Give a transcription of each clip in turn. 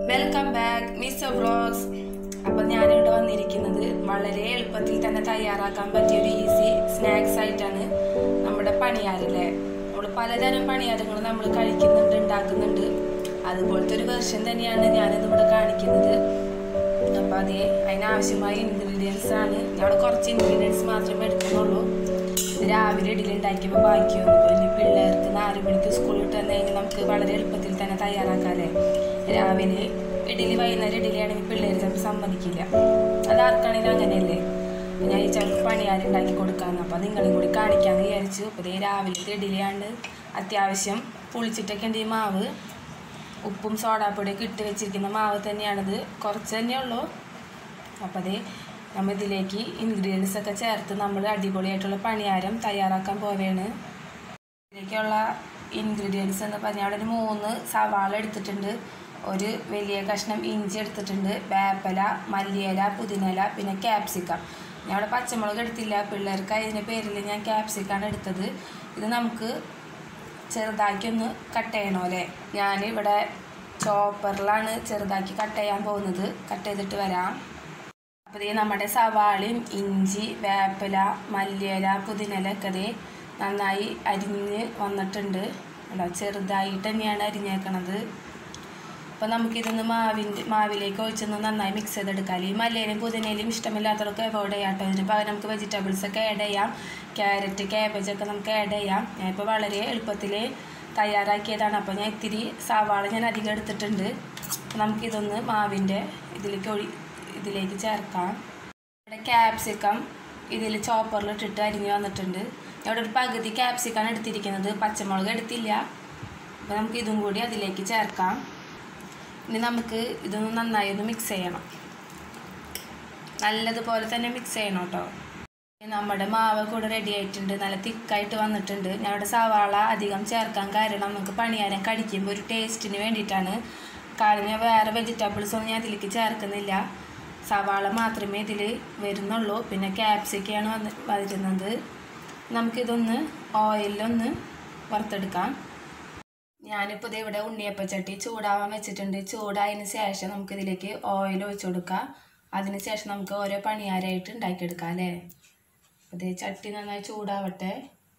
welcome back miss vlogs അപ്പം ഞാനിവിടെ വന്നിരിക്കുന്നത് വളരെ എളുപ്പത്തിൽ തന്നെ തയ്യാറാക്കാൻ പറ്റിയ ഒരു ഈസി സ്നാക്സ് ആയിട്ടാണ് നമ്മുടെ പണിയാരല്ലേ നമ്മൾ പലതരം പണിയാരങ്ങൾ നമ്മൾ കഴിക്കുന്നുണ്ട് ഉണ്ടാക്കുന്നുണ്ട് അതുപോലത്തെ ഒരു വെർഷൻ തന്നെയാണ് ഞാനിതിവിടെ കാണിക്കുന്നത് അപ്പോൾ അതേ അതിനാവശ്യമായ ഇൻഗ്രീഡിയൻസ് ആണ് ഞാൻ കുറച്ച് ഇൻഗ്രീഡിയൻസ് മാത്രമേ എടുക്കുന്നുള്ളൂ ഇത് രാവിലെ ഇഡലി ഉണ്ടാക്കിയപ്പോൾ ബാക്കി വന്നു പിന്നെ പിള്ളേർക്ക് നാല് മണിക്ക് സ്കൂളിൽ വിട്ട് വന്നു കഴിഞ്ഞാൽ നമുക്ക് വളരെ എളുപ്പത്തിൽ തന്നെ തയ്യാറാക്കാമല്ലേ രാവിലെ ഇഡലി വൈകുന്നേരം ഇഡലി ആണെങ്കിൽ പിള്ളേർ ചിലപ്പോൾ സമ്മതിക്കില്ല അത് ആർക്കാണെങ്കിലും അങ്ങനെയല്ലേ അപ്പോൾ ഞാൻ ഈ ചിലപ്പോൾ പണിയാരി ഉണ്ടാക്കി കൊടുക്കാമെന്ന് അപ്പോൾ നിങ്ങളും കൂടി കാണിക്കാമെന്ന് വിചാരിച്ചു അപ്പോൾ ഇതേ രാവിലത്തെ ഇഡലിയാണ്ട് അത്യാവശ്യം പുളിച്ചിട്ടൊക്കെ ഉണ്ട് ഈ മാവ് ഉപ്പും സോഡാപ്പൊടിയൊക്കെ ഇട്ട് വെച്ചിരിക്കുന്ന മാവ് തന്നെയാണിത് കുറച്ച് തന്നെ ഉള്ളൂ അപ്പോൾ അതേ നമ്മൾ ഇതിലേക്ക് ഇൻഗ്രീഡിയൻസ് ഒക്കെ ചേർത്ത് നമ്മൾ അടിപൊളിയായിട്ടുള്ള പണിയാരം തയ്യാറാക്കാൻ പോവുകയാണ് ഇതിലേക്കുള്ള ഇൻഗ്രീഡിയൻസ് എന്ന് പറഞ്ഞാൽ അവിടെ ഒരു മൂന്ന് സവാള എടുത്തിട്ടുണ്ട് ഒരു വലിയ കഷ്ണം ഇഞ്ചി എടുത്തിട്ടുണ്ട് വേപ്പല മല്ലിയില പുതിനയില പിന്നെ ക്യാപ്സിക്കം ഞാൻ അവിടെ പച്ചമുളക് എടുത്തില്ല പിള്ളേർക്ക് അതിൻ്റെ പേരിൽ ഞാൻ ക്യാപ്സിക്കാണ് എടുത്തത് ഇത് നമുക്ക് ചെറുതാക്കി ഒന്ന് കട്ട് ചെയ്യണോ അല്ലേ ഞാൻ ഇവിടെ ചോപ്പറിലാണ് ചെറുതാക്കി കട്ട് ചെയ്യാൻ പോകുന്നത് കട്ട് ചെയ്തിട്ട് വരാം അപ്പോൾ ഇത് നമ്മുടെ സവാളയും ഇഞ്ചി വേപ്പില മല്ലിയില പുതിനയില ഒക്കെ ദേ നന്നായി അരിഞ്ഞ് വന്നിട്ടുണ്ട് അല്ല ചെറുതായിട്ട് തന്നെയാണ് അരിഞ്ഞേക്കണത് അപ്പോൾ നമുക്കിതൊന്ന് മാവിൻ്റെ മാവിലേക്ക് ഒഴിച്ചൊന്ന് നന്നായി മിക്സ് ചെയ്തെടുക്കാം ഈ മല്ലിയിലും പുതിനയിലും ഇഷ്ടമില്ലാത്തവർക്ക് അവോയ്ഡ് ചെയ്യാം കേട്ടോ ഇതിന് പകരം നമുക്ക് വെജിറ്റബിൾസ് ഒക്കെ ആഡ് ചെയ്യാം ക്യാരറ്റ് ക്യാബേജ് ഒക്കെ നമുക്ക് ആഡ് ചെയ്യാം ഞാനിപ്പോൾ വളരെ എളുപ്പത്തിൽ തയ്യാറാക്കിയതാണ് അപ്പോൾ ഞാൻ ഇത്തിരി സവാള ഞാൻ അധികം എടുത്തിട്ടുണ്ട് അപ്പോൾ നമുക്കിതൊന്ന് മാവിൻ്റെ ഇതിലേക്ക് ഒഴി ഇതിലേക്ക് ചേർക്കാം ഇവിടെ ക്യാപ്സിക്കം ഇതിൽ ചോപ്പറിലിട്ടിട്ട് അരിഞ്ഞ് വന്നിട്ടുണ്ട് ഞാൻ ഇവിടെ ഒരു പകുതി ക്യാപ്സിക്കാണ് എടുത്തിരിക്കുന്നത് പച്ചമുളക് എടുത്തില്ല അപ്പോൾ നമുക്ക് ഇതും കൂടി അതിലേക്ക് ചേർക്കാം ഇനി നമുക്ക് ഇതൊന്ന് നന്നായി ഒന്ന് മിക്സ് ചെയ്യണം നല്ലതുപോലെ തന്നെ മിക്സ് ചെയ്യണം കേട്ടോ നമ്മുടെ മാവ് കൂടെ റെഡി ആയിട്ടുണ്ട് നല്ല തിക്കായിട്ട് വന്നിട്ടുണ്ട് ഞങ്ങളുടെ സവാള അധികം ചേർക്കാൻ കാരണം നമുക്ക് പണിയാരം കടിക്കുമ്പോൾ ഒരു ടേസ്റ്റിന് വേണ്ടിയിട്ടാണ് കാരണം ഞാൻ വേറെ വെജിറ്റബിൾസ് ഒന്നും ഞാൻ ഇതിലേക്ക് ചേർക്കുന്നില്ല സവാള മാത്രമേ ഇതിൽ വരുന്നുള്ളൂ പിന്നെ ക്യാപ്സിക്കയാണ് വന്ന് വരുന്നത് നമുക്കിതൊന്ന് ഓയിലൊന്ന് വറുത്തെടുക്കാം ഞാനിപ്പോൾ ഇത് ഇവിടെ ഉണ്ണിയപ്പച്ചട്ടി ചൂടാവാൻ വെച്ചിട്ടുണ്ട് ചൂടായതിന് ശേഷം നമുക്കിതിലേക്ക് ഓയിൽ ഒഴിച്ചു കൊടുക്കാം അതിന് ശേഷം നമുക്ക് ഓരോ പണിയാരായിട്ട് ഉണ്ടാക്കിയെടുക്കാം അല്ലേ അപ്പോൾ ഇത് ചട്ടി നന്നായി ചൂടാവട്ടെ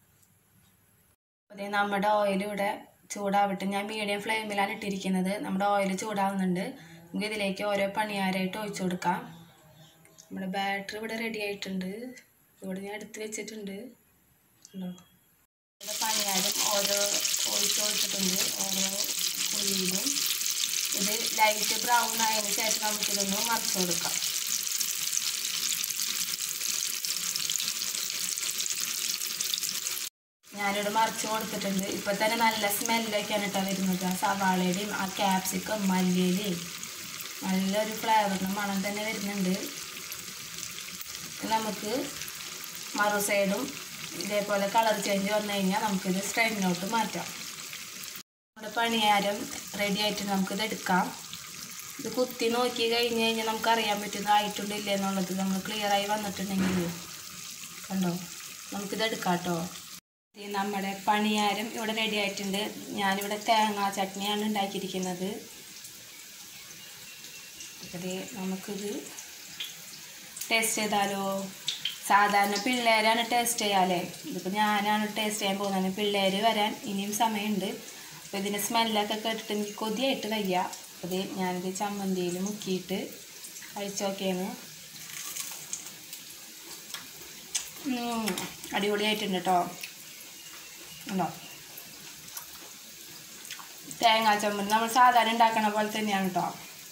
അപ്പോൾ നമ്മുടെ ഓയിൽ ഇവിടെ ചൂടാവട്ടെ ഞാൻ മീഡിയം ഫ്ലെയിമിലാണ് ഇട്ടിരിക്കുന്നത് നമ്മുടെ ഓയിൽ ചൂടാവുന്നുണ്ട് നമുക്ക് ഇതിലേക്ക് ഓരോ പണിയാരായിട്ട് ഒഴിച്ചു കൊടുക്കാം നമ്മുടെ ബാറ്ററി ഇവിടെ റെഡി ആയിട്ടുണ്ട് ഇവിടെ ഞാൻ എടുത്ത് വെച്ചിട്ടുണ്ട് ഉണ്ടോ ഇവിടെ പണിയാരും ഓരോ ഒഴിച്ച് ഒഴിച്ചിട്ടുണ്ട് ഓരോ കുഴിയിലും ഇത് ലൈറ്റ് ബ്രൗൺ ആയതിനു ശേഷം നമുക്കിതൊന്ന് മറിച്ച് കൊടുക്കാം ഞാനിവിടെ മറിച്ച് കൊടുത്തിട്ടുണ്ട് ഇപ്പം തന്നെ നല്ല സ്മെല്ലൊക്കെയാണ് കേട്ടോ വരുന്നത് ആ സവാളയുടെയും ആ ക്യാപ്സിക്കം മല്ലിയിലയും നല്ലൊരു ഫ്ലേവറിന് മണം തന്നെ വരുന്നുണ്ട് നമുക്ക് മറു സൈഡും ഇതേപോലെ കളർ ചേഞ്ച് വന്നു കഴിഞ്ഞാൽ നമുക്കിത് സ്ട്രെയിനിലോട്ട് മാറ്റാം നമ്മുടെ പണിയാരം റെഡി ആയിട്ട് നമുക്കിത് എടുക്കാം ഇത് കുത്തി നോക്കി കഴിഞ്ഞ് കഴിഞ്ഞാൽ നമുക്ക് അറിയാൻ പറ്റുന്നത് ആയിട്ടുണ്ടോ ഇല്ലേ എന്നുള്ളത് നമ്മൾ ക്ലിയർ ആയി വന്നിട്ടുണ്ടെങ്കിൽ കണ്ടോ നമുക്കിത് എടുക്കാം കേട്ടോ നമ്മുടെ പണിയാരം ഇവിടെ റെഡി ആയിട്ടുണ്ട് ഞാനിവിടെ തേങ്ങാ ചട്നിയാണ് ഉണ്ടാക്കിയിരിക്കുന്നത് അതെ നമുക്കിത് ടേസ്റ്റ് ചെയ്താലോ സാധാരണ പിള്ളേരാണ് ടേസ്റ്റ് ചെയ്യാല്ലേ ഇതിപ്പോൾ ഞാനാണ് ടേസ്റ്റ് ചെയ്യാൻ പോകുന്നത് പിള്ളേർ വരാൻ ഇനിയും സമയമുണ്ട് അപ്പോൾ ഇതിൻ്റെ സ്മെല്ലൊക്കെ കേട്ടിട്ട് എനിക്ക് കൊതിയായിട്ട് വയ്യ അപ്പോൾ ഇത് ഞാനിത് ചമ്മന്തിയിൽ മുക്കിയിട്ട് കഴിച്ചു നോക്കിയാണ് അടിപൊളിയായിട്ടുണ്ട് കേട്ടോ ഉണ്ടോ തേങ്ങാ ചമ്മന്തി നമ്മൾ സാധാരണ ഉണ്ടാക്കണ പോലെ തന്നെയാണ് കേട്ടോ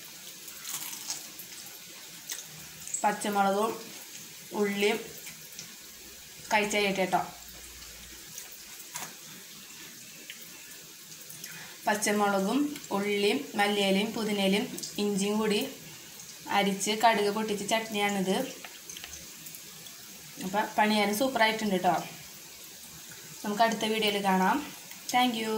പച്ചമുളകും ഉള്ളിയും കഴിച്ചായിട്ട് കേട്ടോ പച്ചമുളകും ഉള്ളിയും മല്ലിയിലയും പുതിനയിലയും ഇഞ്ചിയും കൂടി അരിച്ച് കടുക് പൊട്ടിച്ച് ചട്നിയാണിത് അപ്പം പണിയാനും സൂപ്പറായിട്ടുണ്ട് കേട്ടോ നമുക്ക് അടുത്ത വീഡിയോയിൽ കാണാം താങ്ക് യു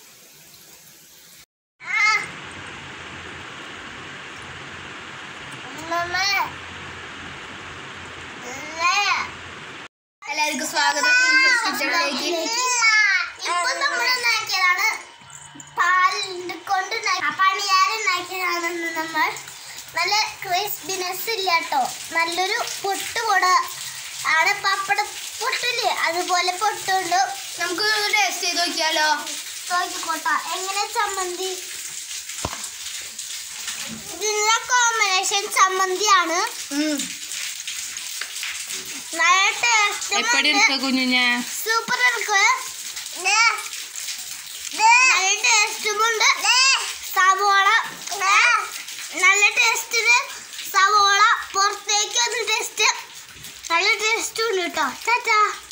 എല്ലാവർക്കും സ്വാഗതം പ്രിൻസസ് കിച്ചണിലേക്ക് ഇപ്പൊ നമ്മൾ ഉണ്ടാക്കിയതാണ് പാൽ കൊണ്ട് ഉണ്ടാക്കി- ആ പണിയാരം ഉണ്ടാക്കിയതാണ് നമ്മൾ നല്ല ക്രിസ്പിനെസ് ഇല്ല കേട്ടോ നല്ലൊരു പൊട്ട് കൂടെ ആണ് പപ്പട പൊട്ടില്ലേ അതുപോലെ പൊട്ടുണ്ട് നമുക്ക് ടേസ്റ്റ് ചെയ്ത് നോക്കിയാലോ നോക്കിക്കോട്ടോ എങ്ങനെ ചമ്മന്തി ഇതിന്റെ കോമ്പിനേഷൻ ചമ്മന്തിയാണ് നല്ല എപ്പടി ടേസ്റ്റ് ഇருக்கு കുഞ്ഞുഞ്ഞെ സൂപ്പർ ഇருக்கு നല്ല ടേസ്റ്റുമുണ്ട് സവോള നല്ല ടേസ്റ്റിന് സവോള പുറത്തേക്ക് ഒന്ന് ടേസ്റ്റ് നല്ല ടേസ്റ്റും ഉണ്ട് കേട്ടോ ചാച്ചാ